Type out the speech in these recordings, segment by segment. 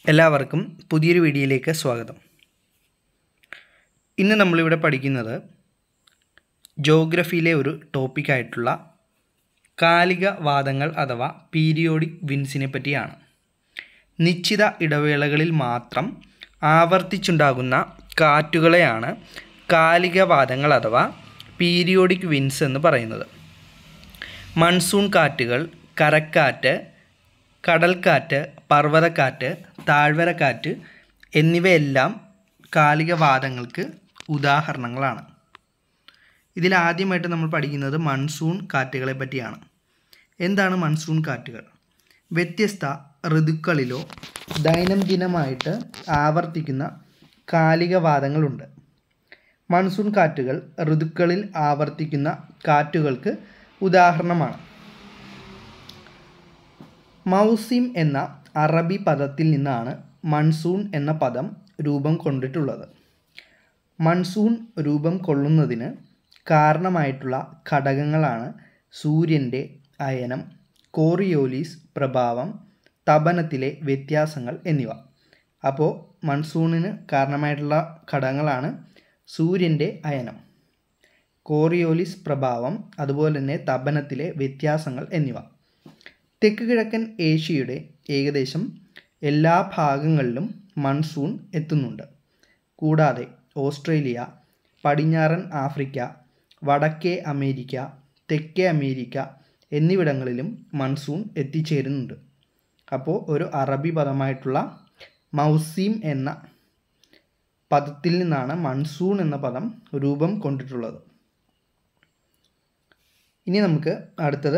എല്ലാവർക്കും പുതിയൊരു വീഡിയോയിലേക്ക് സ്വാഗതം ഇന്ന് നമ്മളിവിടെ പഠിക്കുന്നത് ജോഗ്രഫിയിലെ ഒരു ടോപ്പിക്കായിട്ടുള്ള കാലിക വാദങ്ങൾ അഥവാ പീരിയോഡിക് വിൻസിനെ പറ്റിയാണ് നിശ്ചിത ഇടവേളകളിൽ മാത്രം ആവർത്തിച്ചുണ്ടാകുന്ന കാറ്റുകളെയാണ് കാലിക വാദങ്ങൾ അഥവാ പീരിയോഡിക് വിൻസ് എന്ന് പറയുന്നത് മൺസൂൺ കാറ്റുകൾ കരക്കാറ്റ് കടൽക്കാറ്റ് പർവ്വതക്കാറ്റ് താഴ്വരക്കാറ്റ് എന്നിവയെല്ലാം കാലികവാദങ്ങൾക്ക് ഉദാഹരണങ്ങളാണ് ഇതിൽ ആദ്യമായിട്ട് നമ്മൾ പഠിക്കുന്നത് മൺസൂൺ കാറ്റുകളെ പറ്റിയാണ് എന്താണ് മൺസൂൺ കാറ്റുകൾ വ്യത്യസ്ത ഋതുക്കളിലോ ദൈനംദിനമായിട്ട് ആവർത്തിക്കുന്ന കാലികവാദങ്ങളുണ്ട് മൺസൂൺ കാറ്റുകൾ ഋതുക്കളിൽ ആവർത്തിക്കുന്ന കാറ്റുകൾക്ക് ഉദാഹരണമാണ് മൗസിം എന്ന അറബി പദത്തിൽ നിന്നാണ് മൺസൂൺ എന്ന പദം രൂപം കൊണ്ടിട്ടുള്ളത് മൺസൂൺ രൂപം കൊള്ളുന്നതിന് കാരണമായിട്ടുള്ള ഘടകങ്ങളാണ് സൂര്യൻ്റെ അയനം കോറിയോലിസ് പ്രഭാവം തപനത്തിലെ വ്യത്യാസങ്ങൾ എന്നിവ അപ്പോൾ മൺസൂണിന് കാരണമായിട്ടുള്ള ഘടകങ്ങളാണ് സൂര്യൻ്റെ അയനം കോറിയോലിസ് പ്രഭാവം അതുപോലെ തന്നെ തപനത്തിലെ വ്യത്യാസങ്ങൾ എന്നിവ തെക്ക് കിഴക്കൻ ഏഷ്യയുടെ ഏകദേശം എല്ലാ ഭാഗങ്ങളിലും മൺസൂൺ എത്തുന്നുണ്ട് കൂടാതെ ഓസ്ട്രേലിയ പടിഞ്ഞാറൻ ആഫ്രിക്ക വടക്കേ അമേരിക്ക തെക്കേ അമേരിക്ക എന്നിവിടങ്ങളിലും മൺസൂൺ എത്തിച്ചേരുന്നുണ്ട് അപ്പോൾ ഒരു അറബി പദമായിട്ടുള്ള മൗസീം എന്ന പദത്തിൽ നിന്നാണ് മൺസൂൺ എന്ന പദം രൂപം കൊണ്ടിട്ടുള്ളത് ഇനി നമുക്ക് അടുത്തത്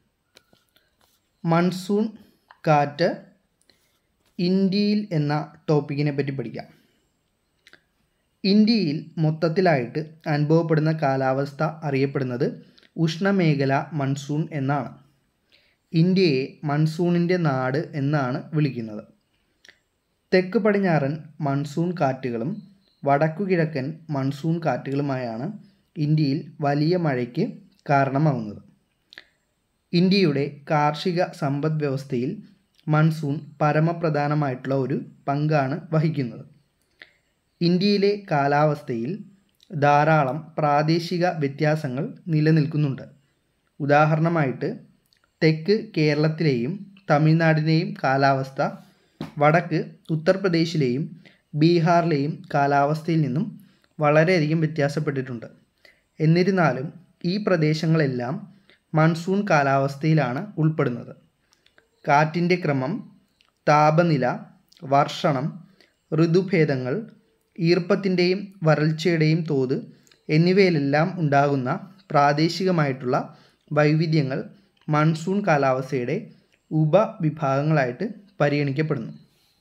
മൺസൂൺ കാറ്റ് ഇന്ത്യയിൽ എന്ന ടോപ്പിക്കിനെ പറ്റി പഠിക്കാം ഇന്ത്യയിൽ മൊത്തത്തിലായിട്ട് അനുഭവപ്പെടുന്ന കാലാവസ്ഥ അറിയപ്പെടുന്നത് ഉഷ്ണമേഖല മൺസൂൺ എന്നാണ് ഇന്ത്യയെ മൺസൂണിൻ്റെ നാട് എന്നാണ് വിളിക്കുന്നത് തെക്ക് പടിഞ്ഞാറൻ മൺസൂൺ കാറ്റുകളും വടക്കു കിഴക്കൻ മൺസൂൺ കാറ്റുകളുമായാണ് ഇന്ത്യയിൽ വലിയ മഴയ്ക്ക് കാരണമാവുന്നത് ഇന്ത്യയുടെ കാർഷിക സമ്പദ് വ്യവസ്ഥയിൽ മൺസൂൺ പരമപ്രധാനമായിട്ടുള്ള ഒരു പങ്കാണ് വഹിക്കുന്നത് ഇന്ത്യയിലെ കാലാവസ്ഥയിൽ ധാരാളം പ്രാദേശിക വ്യത്യാസങ്ങൾ നിലനിൽക്കുന്നുണ്ട് ഉദാഹരണമായിട്ട് തെക്ക് കേരളത്തിലെയും തമിഴ്നാടിനെയും കാലാവസ്ഥ വടക്ക് ഉത്തർപ്രദേശിലെയും ബീഹാറിലെയും കാലാവസ്ഥയിൽ നിന്നും വളരെയധികം വ്യത്യാസപ്പെട്ടിട്ടുണ്ട് എന്നിരുന്നാലും ഈ പ്രദേശങ്ങളെല്ലാം മൺസൂൺ കാലാവസ്ഥയിലാണ് ഉൾപ്പെടുന്നത് കാറ്റിൻ്റെ ക്രമം താപനില വർഷണം ഋതുഭേദങ്ങൾ ഈർപ്പത്തിൻ്റെയും വരൾച്ചയുടെയും തോത് എന്നിവയിലെല്ലാം ഉണ്ടാകുന്ന പ്രാദേശികമായിട്ടുള്ള വൈവിധ്യങ്ങൾ മൺസൂൺ കാലാവസ്ഥയുടെ ഉപവിഭാഗങ്ങളായിട്ട് പരിഗണിക്കപ്പെടുന്നു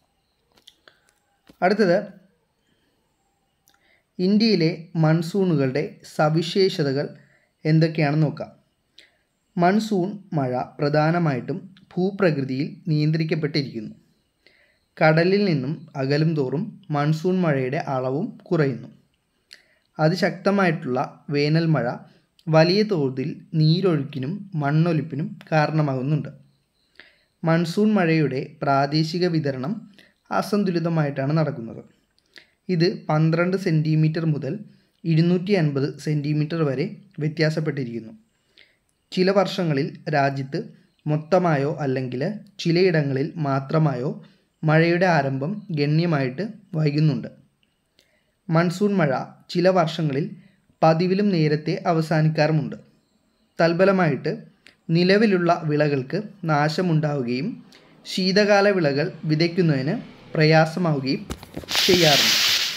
അടുത്തത് ഇന്ത്യയിലെ മൺസൂണുകളുടെ സവിശേഷതകൾ എന്തൊക്കെയാണെന്ന് നോക്കാം മൺസൂൺ മഴ പ്രധാനമായിട്ടും ഭൂപ്രകൃതിയിൽ നിയന്ത്രിക്കപ്പെട്ടിരിക്കുന്നു കടലിൽ നിന്നും അകലും തോറും മൺസൂൺ മഴയുടെ അളവും കുറയുന്നു അതിശക്തമായിട്ടുള്ള വേനൽ മഴ വലിയ തോതിൽ നീരൊഴുക്കിനും മണ്ണൊലിപ്പിനും കാരണമാകുന്നുണ്ട് മൺസൂൺ മഴയുടെ പ്രാദേശിക വിതരണം അസന്തുലിതമായിട്ടാണ് നടക്കുന്നത് ഇത് പന്ത്രണ്ട് സെൻറ്റിമീറ്റർ മുതൽ ഇരുന്നൂറ്റി അൻപത് സെൻറ്റിമീറ്റർ വരെ വ്യത്യാസപ്പെട്ടിരിക്കുന്നു ചില വർഷങ്ങളിൽ രാജ്യത്ത് മൊത്തമായോ അല്ലെങ്കിൽ ചിലയിടങ്ങളിൽ മാത്രമായോ മഴയുടെ ആരംഭം ഗണ്യമായിട്ട് വൈകുന്നുണ്ട് മൺസൂൺ മഴ ചില വർഷങ്ങളിൽ പതിവിലും നേരത്തെ അവസാനിക്കാറുമുണ്ട് തൽഫലമായിട്ട് നിലവിലുള്ള വിളകൾക്ക് നാശമുണ്ടാവുകയും ശീതകാല വിളകൾ വിതയ്ക്കുന്നതിന് പ്രയാസമാവുകയും ചെയ്യാറുണ്ട്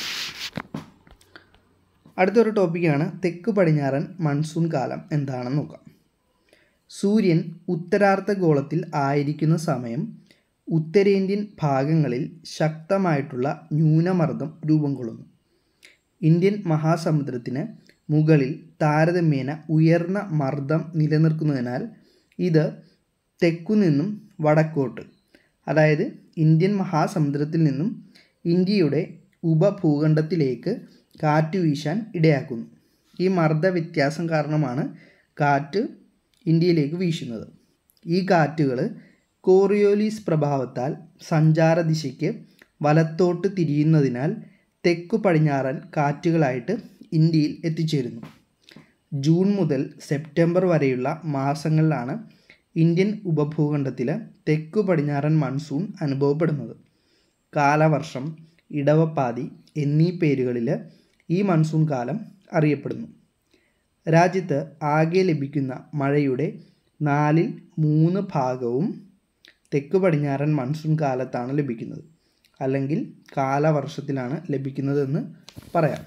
അടുത്തൊരു ടോപ്പിക്കാണ് തെക്ക് പടിഞ്ഞാറൻ മൺസൂൺ കാലം എന്താണെന്ന് നോക്കാം സൂര്യൻ ഉത്തരാർദ്ധഗോളത്തിൽ ആയിരിക്കുന്ന സമയം ഉത്തരേന്ത്യൻ ഭാഗങ്ങളിൽ ശക്തമായിട്ടുള്ള ന്യൂനമർദ്ദം രൂപം കൊള്ളുന്നു ഇന്ത്യൻ മഹാസമുദ്രത്തിന് മുകളിൽ താരതമ്യേന ഉയർന്ന മർദ്ദം നിലനിർത്തുന്നതിനാൽ ഇത് തെക്കുനിന്നും വടക്കോട്ട് അതായത് ഇന്ത്യൻ മഹാസമുദ്രത്തിൽ നിന്നും ഇന്ത്യയുടെ ഉപഭൂഖണ്ഡത്തിലേക്ക് കാറ്റ് വീശാൻ ഇടയാക്കുന്നു ഈ മർദ്ദ വ്യത്യാസം കാരണമാണ് കാറ്റ് ഇന്ത്യയിലേക്ക് വീശുന്നത് ഈ കാറ്റുകൾ കോറിയോലീസ് പ്രഭാവത്താൽ സഞ്ചാര ദിശയ്ക്ക് വലത്തോട്ട് തിരിയുന്നതിനാൽ തെക്കു പടിഞ്ഞാറൻ കാറ്റുകളായിട്ട് ഇന്ത്യയിൽ എത്തിച്ചേരുന്നു ജൂൺ മുതൽ സെപ്റ്റംബർ വരെയുള്ള മാസങ്ങളിലാണ് ഇന്ത്യൻ ഉപഭൂഖണ്ഡത്തിൽ തെക്കു പടിഞ്ഞാറൻ മൺസൂൺ അനുഭവപ്പെടുന്നത് കാലവർഷം ഇടവപ്പാതി എന്നീ പേരുകളിൽ ഈ മൺസൂൺ കാലം അറിയപ്പെടുന്നു രാജ്യത്ത് ആകെ ലഭിക്കുന്ന മഴയുടെ നാലിൽ മൂന്ന് ഭാഗവും തെക്ക് പടിഞ്ഞാറൻ മൺസൂൺ കാലത്താണ് ലഭിക്കുന്നത് അല്ലെങ്കിൽ കാലവർഷത്തിലാണ് ലഭിക്കുന്നതെന്ന് പറയാം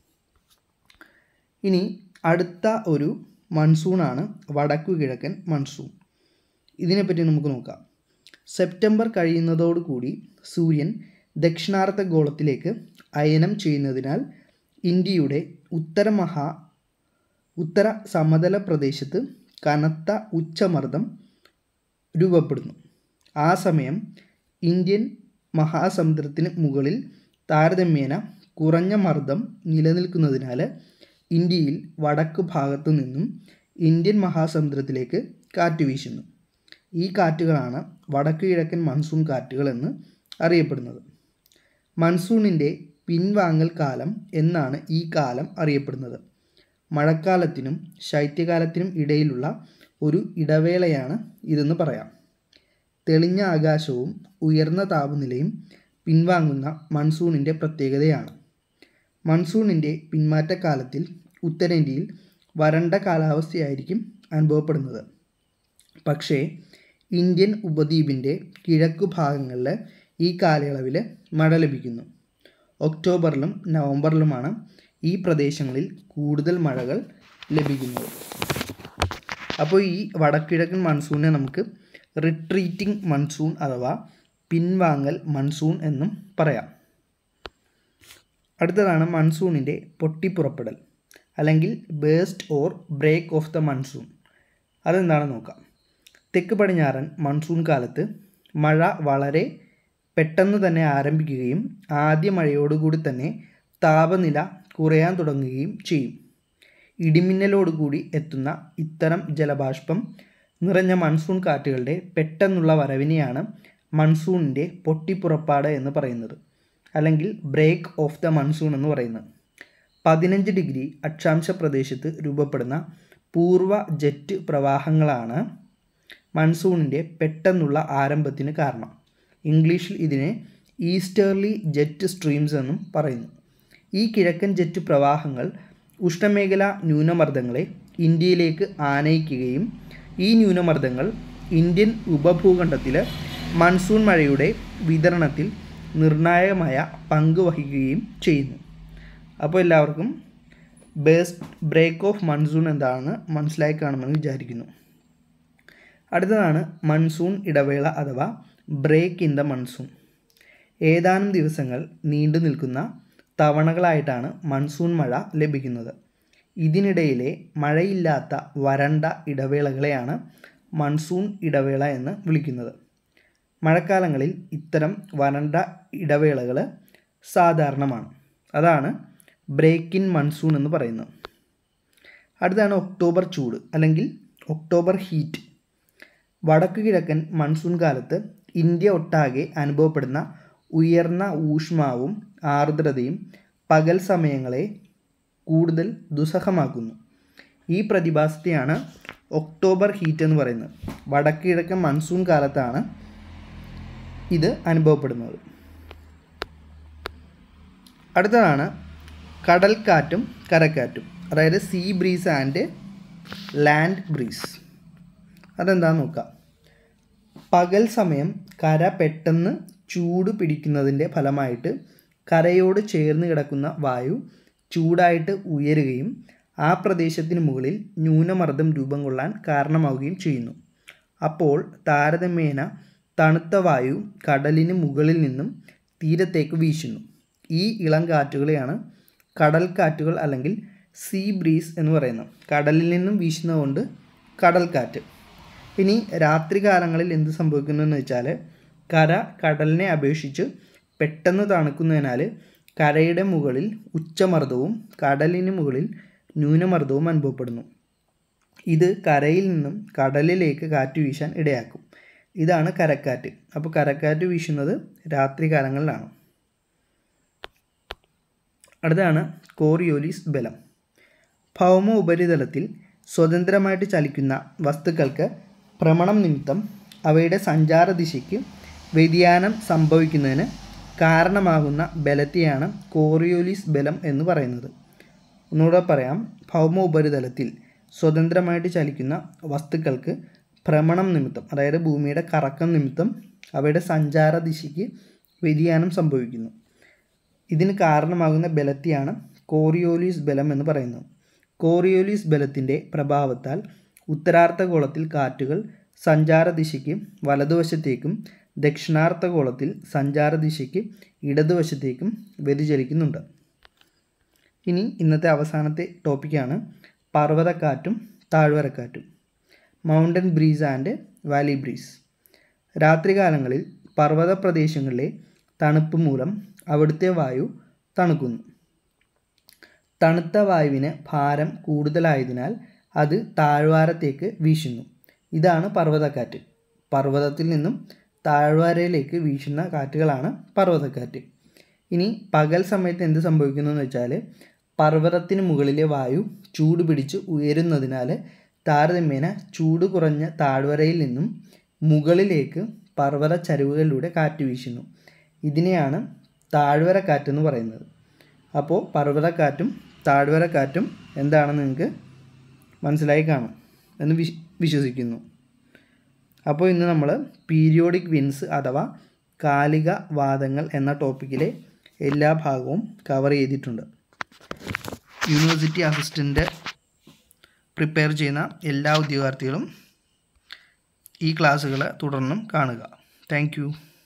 ഇനി അടുത്ത ഒരു മൺസൂണാണ് വടക്കു കിഴക്കൻ മൺസൂൺ ഇതിനെപ്പറ്റി നമുക്ക് നോക്കാം സെപ്റ്റംബർ കഴിയുന്നതോടുകൂടി സൂര്യൻ ദക്ഷിണാർദ്ധ ഗോളത്തിലേക്ക് അയനം ചെയ്യുന്നതിനാൽ ഇന്ത്യയുടെ ഉത്തര മഹാ ഉത്തര സമതല പ്രദേശത്ത് കനത്ത ഉച്ചമർദ്ദം രൂപപ്പെടുന്നു ആ സമയം ഇന്ത്യൻ മഹാസമുദ്രത്തിന് മുകളിൽ താരതമ്യേന കുറഞ്ഞ മർദ്ദം നിലനിൽക്കുന്നതിനാൽ ഇന്ത്യയിൽ വടക്ക് ഭാഗത്തു നിന്നും ഇന്ത്യൻ മഹാസമുദ്രത്തിലേക്ക് കാറ്റ് വീശുന്നു ഈ കാറ്റുകളാണ് വടക്ക് കിഴക്കൻ മൺസൂൺ കാറ്റുകൾ എന്ന് അറിയപ്പെടുന്നത് മൺസൂണിൻ്റെ പിൻവാങ്ങൽ കാലം എന്നാണ് ഈ കാലം അറിയപ്പെടുന്നത് മഴക്കാലത്തിനും ശൈത്യകാലത്തിനും ഇടയിലുള്ള ഒരു ഇടവേളയാണ് ഇതെന്ന് പറയാം തെളിഞ്ഞ ആകാശവും ഉയർന്ന താപനിലയും പിൻവാങ്ങുന്ന മൺസൂണിൻ്റെ പ്രത്യേകതയാണ് മൺസൂണിൻ്റെ പിന്മാറ്റക്കാലത്തിൽ ഉത്തരേന്ത്യയിൽ വരണ്ട കാലാവസ്ഥയായിരിക്കും അനുഭവപ്പെടുന്നത് പക്ഷേ ഇന്ത്യൻ ഉപദ്വീപിൻ്റെ കിഴക്കു ഭാഗങ്ങളിൽ ഈ കാലയളവിൽ മഴ ലഭിക്കുന്നു ഒക്ടോബറിലും നവംബറിലുമാണ് ഈ പ്രദേശങ്ങളിൽ കൂടുതൽ മഴകൾ ലഭിക്കുന്നത് അപ്പോൾ ഈ വടക്കിഴക്കൻ മൺസൂണിനെ നമുക്ക് റിട്രീറ്റിംഗ് മൺസൂൺ അഥവാ പിൻവാങ്ങൽ മൺസൂൺ എന്നും പറയാം അടുത്തതാണ് മൺസൂണിൻ്റെ പൊട്ടിപ്പുറപ്പെടൽ അല്ലെങ്കിൽ burst or break of the monsoon അതെന്താണെന്ന് നോക്കാം തെക്ക് പടിഞ്ഞാറൻ മൺസൂൺ കാലത്ത് മഴ വളരെ പെട്ടെന്ന് തന്നെ ആരംഭിക്കുകയും ആദ്യ മഴയോടുകൂടി തന്നെ താപനില കുറയാൻ തുടങ്ങുകയും ചെയ്യും ഇടിമിന്നലോടുകൂടി എത്തുന്ന ഇത്തരം ജലബാഷ്പം നിറഞ്ഞ മൺസൂൺ കാറ്റുകളുടെ പെട്ടെന്നുള്ള വരവിനെയാണ് മൺസൂണിൻ്റെ പൊട്ടിപ്പുറപ്പാട് എന്ന് പറയുന്നത് അല്ലെങ്കിൽ ബ്രേക്ക് ഓഫ് ദ മൺസൂൺ എന്ന് പറയുന്നത് പതിനഞ്ച് ഡിഗ്രി അക്ഷാംശ പ്രദേശത്ത് രൂപപ്പെടുന്ന പൂർവ്വ ജെറ്റ് പ്രവാഹങ്ങളാണ് മൺസൂണിൻ്റെ പെട്ടെന്നുള്ള ആരംഭത്തിന് കാരണം ഇംഗ്ലീഷിൽ ഇതിനെ ഈസ്റ്റേർലി ജെറ്റ് സ്ട്രീംസ് എന്നും പറയുന്നു ഈ കിഴക്കൻ ജെറ്റ് പ്രവാഹങ്ങൾ ഉഷ്ണമേഖലാ ന്യൂനമർദ്ദങ്ങളെ ഇന്ത്യയിലേക്ക് ആനയിക്കുകയും ഈ ന്യൂനമർദ്ദങ്ങൾ ഇന്ത്യൻ ഉപഭൂഖണ്ഡത്തിൽ മൺസൂൺ മഴയുടെ വിതരണത്തിൽ നിർണായകമായ പങ്ക് വഹിക്കുകയും ചെയ്യുന്നു അപ്പോൾ എല്ലാവർക്കും ബേസ്റ്റ് ബ്രേക്ക് ഓഫ് മൺസൂൺ എന്താണെന്ന് മനസ്സിലായി കാണുമെന്ന് വിചാരിക്കുന്നു അടുത്തതാണ് മൺസൂൺ ഇടവേള അഥവാ ബ്രേക്ക് ഇൻ ദ മൺസൂൺ ഏതാനും ദിവസങ്ങൾ നീണ്ടു നിൽക്കുന്ന തവണകളായിട്ടാണ് മൺസൂൺ മഴ ലഭിക്കുന്നത് ഇതിനിടയിലെ മഴയില്ലാത്ത വരണ്ട ഇടവേളകളെയാണ് മൺസൂൺ ഇടവേള എന്ന് വിളിക്കുന്നത് മഴക്കാലങ്ങളിൽ ഇത്തരം വരണ്ട ഇടവേളകൾ സാധാരണമാണ് അതാണ് ബ്രേക്ക് ഇൻ മൺസൂൺ എന്ന് പറയുന്നത് അടുത്താണ് ഒക്ടോബർ ചൂട് അല്ലെങ്കിൽ ഒക്ടോബർ ഹീറ്റ് വടക്കു കിഴക്കൻ മൺസൂൺ കാലത്ത് ഇന്ത്യ ഒട്ടാകെ അനുഭവപ്പെടുന്ന ഉയർന്ന ഊഷ്മാവും ആർദ്രതയും പകൽ സമയങ്ങളെ കൂടുതൽ ദുസ്സഹമാക്കുന്നു ഈ പ്രതിഭാസത്തെയാണ് ഒക്ടോബർ ഹീറ്റ് എന്ന് പറയുന്നത് വടക്ക് കിഴക്കൻ മൺസൂൺ കാലത്താണ് ഇത് അനുഭവപ്പെടുന്നത് അടുത്തതാണ് കടൽക്കാറ്റും കരക്കാറ്റും അതായത് sea breeze and land breeze അതെന്താണെന്ന് നോക്കാം പകൽ സമയം കര പെട്ടെന്ന് ചൂട് പിടിക്കുന്നതിൻ്റെ ഫലമായിട്ട് കരയോട് ചേർന്ന് കിടക്കുന്ന വായു ചൂടായിട്ട് ഉയരുകയും ആ പ്രദേശത്തിന് മുകളിൽ ന്യൂനമർദ്ദം രൂപം കൊള്ളാൻ കാരണമാവുകയും ചെയ്യുന്നു അപ്പോൾ താരതമ്യേന തണുത്ത വായു കടലിന് മുകളിൽ നിന്നും തീരത്തേക്ക് വീശുന്നു ഈ ഇളം കാറ്റുകളെയാണ് കടൽക്കാറ്റുകൾ അല്ലെങ്കിൽ സീ ബ്രീസ് എന്ന് പറയുന്നത് കടലിൽ നിന്നും വീശുന്നതുകൊണ്ട് കടൽക്കാറ്റ് ഇനി രാത്രികാലങ്ങളിൽ എന്ത് സംഭവിക്കുന്നു എന്ന് വെച്ചാൽ കര കടലിനെ അപേക്ഷിച്ച് പെട്ടെന്ന് തണുക്കുന്നതിനാൽ കരയുടെ മുകളിൽ ഉച്ചമർദ്ദവും കടലിന് മുകളിൽ ന്യൂനമർദ്ദവും അനുഭവപ്പെടുന്നു ഇത് കരയിൽ നിന്നും കടലിലേക്ക് കാറ്റ് വീശാൻ ഇടയാക്കും ഇതാണ് കരക്കാറ്റ് അപ്പോൾ കരക്കാറ്റ് വീശുന്നത് രാത്രി കാലങ്ങളിലാണ് അടുത്താണ് കോറിയോലിസ് ബലം ഭൗമ ഉപരിതലത്തിൽ സ്വതന്ത്രമായിട്ട് ചലിക്കുന്ന വസ്തുക്കൾക്ക് ഭ്രമണം നിമിത്തം അവയുടെ സഞ്ചാര ദിശയ്ക്ക് വ്യതിയാനം സംഭവിക്കുന്നതിന് കാരണമാകുന്ന ബലത്തെയാണ് കോറിയോലിസ് ബലം എന്ന് പറയുന്നത് ഒന്നുകൂടെ പറയാം ഭൗമ ഉപരിതലത്തിൽ സ്വതന്ത്രമായിട്ട് ചലിക്കുന്ന വസ്തുക്കൾക്ക് ഭ്രമണം നിമിത്തം അതായത് ഭൂമിയുടെ കറക്കം നിമിത്തം അവയുടെ സഞ്ചാര ദിശയ്ക്ക് വ്യതിയാനം സംഭവിക്കുന്നു ഇതിന് കാരണമാകുന്ന ബലത്തെയാണ് കോറിയോലിസ് ബലം എന്ന് പറയുന്നത് കോറിയോലിസ് ബലത്തിൻ്റെ പ്രഭാവത്താൽ ഉത്തരാർദ്ധഗോളത്തിൽ കാറ്റുകൾ സഞ്ചാര ദിശയ്ക്ക് വലതുവശത്തേക്കും ദക്ഷിണാർദ്ധഗോളത്തിൽ സഞ്ചാര ദിശയ്ക്ക് ഇടതുവശത്തേക്കും വ്യതിചലിക്കുന്നുണ്ട് ഇനി ഇന്നത്തെ അവസാനത്തെ ടോപ്പിക്കാണ് പർവ്വതക്കാറ്റും താഴ്വരക്കാറ്റും mountain breeze and valley breeze രാത്രികാലങ്ങളിൽ പർവ്വത പ്രദേശങ്ങളിലെ തണുപ്പ് മൂലം അവിടുത്തെ വായു തണുക്കുന്നു തണുത്ത വായുവിന് ഭാരം കൂടുതലായതിനാൽ അത് താഴ്വാരത്തേക്ക് വീശുന്നു ഇതാണ് പർവ്വതക്കാറ്റ് പർവ്വതത്തിൽ നിന്നും താഴ്വാരയിലേക്ക് വീശുന്ന കാറ്റുകളാണ് പർവ്വതക്കാറ്റ് ഇനി പകൽ സമയത്ത് എന്ത് സംഭവിക്കുന്നു എന്ന് വെച്ചാൽ പർവ്വതത്തിന് മുകളിലെ വായു ചൂട് പിടിച്ച് ഉയരുന്നതിനാൽ താരതമ്യേന ചൂട് കുറഞ്ഞ താഴ്വരയിൽ നിന്നും മുകളിലേക്ക് പർവ്വത ചരിവുകളിലൂടെ കാറ്റ് വീശുന്നു ഇതിനെയാണ് താഴ്വര കാറ്റെന്ന് പറയുന്നത് അപ്പോൾ പർവ്വതക്കാറ്റും താഴ്വരക്കാറ്റും എന്താണെന്ന് നിങ്ങൾക്ക് മനസ്സിലായി കാണും എന്ന് വിശ് വിശ്വസിക്കുന്നു അപ്പോൾ ഇന്ന് നമ്മൾ പീരിയോഡിക് വിൻസ് അഥവാ കാലിക വാദങ്ങൾ എന്ന ടോപ്പിക്കിലെ എല്ലാ ഭാഗവും കവർ ചെയ്തിട്ടുണ്ട് യൂണിവേഴ്സിറ്റി അസിസ്റ്റൻ്റ് പ്രിപ്പയർ ചെയ്യുന്ന എല്ലാ ഉദ്യോഗാർത്ഥികളും ഈ ക്ലാസ്സുകൾ തുടർന്നും കാണുക താങ്ക്